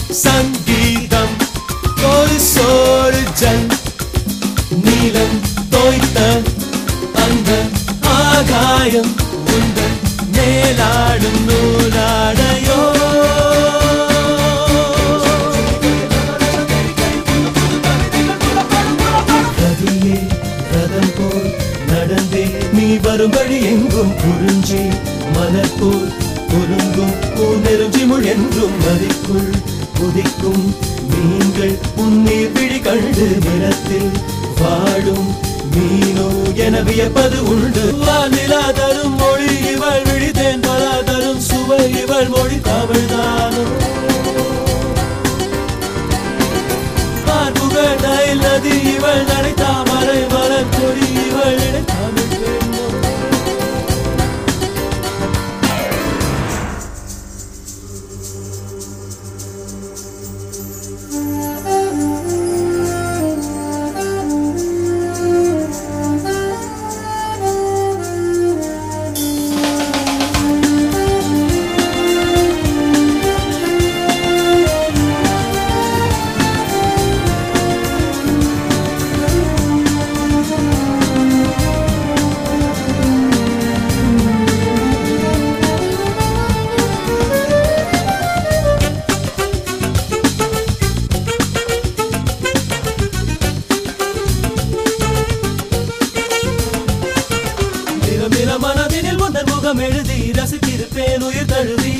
சங்கீதம் ஒரு சோறு ஜல் நீலம் தோய்த்த அந்த ஆகாயம் உந்தன் மேலாடும் நூலாடையோ கதியே ரதம் போல் நடந்தே நீ வரும்படி எங்கும் குறிஞ்சி மலர் போல் குலுங்கும் பூநெருஞ்சி முழென்றும் மதிக்குள் குதிக்கும் நீங்கள் உன்னீர் விழி கண்டு நிலத்தில் வாழும் மீனோ என வியப்பது உண்டு வானிலா தரும் மொழி இவள் விழித்தேன் பலா தரும் சுவை இவள் மொழி தமிழ்தானும் பார்ப்புகள் நயில் நதி இவள் நடை தாமரை மலர் கொடி இவள் இடை தமிழ் பெண்ணும் நிறம் நிற மனதினில் முந்தன் முகம் எழுதி ரசித்திருப்பேன் உயிர் தழுவி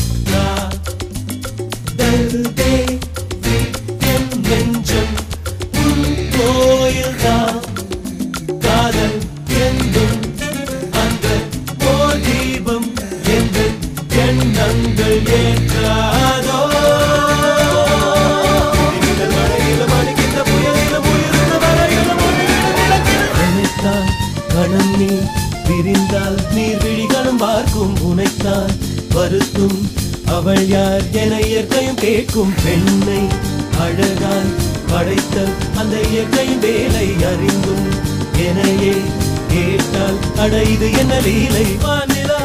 காதல்தே என் நெஞ்சம் உன் கோயில்தான் காதல் என்றும் அந்த போர் தீபம் என்று எண்ணங்கள் ஏற்றாதோ இடிமின்னல் மழையிலும் அடிக்கின்ற புயலிலும் உயிர்த்த வரையிலும் ஒளியிடும் நிலத்தில் நினைத்தான் கணம் நீ பிரிந்தால் நீர் விழிகளும் பார்க்கும் உனைத்தான் வருத்தும் அவள் யார் என இயற்கையும் கேட்கும் பெண்ணை அழகால் படைத்த அந்த இயற்கையின் வேலை அறிந்தும் எனையே கேட்டால் அட இது என்ன லீலை வானிலா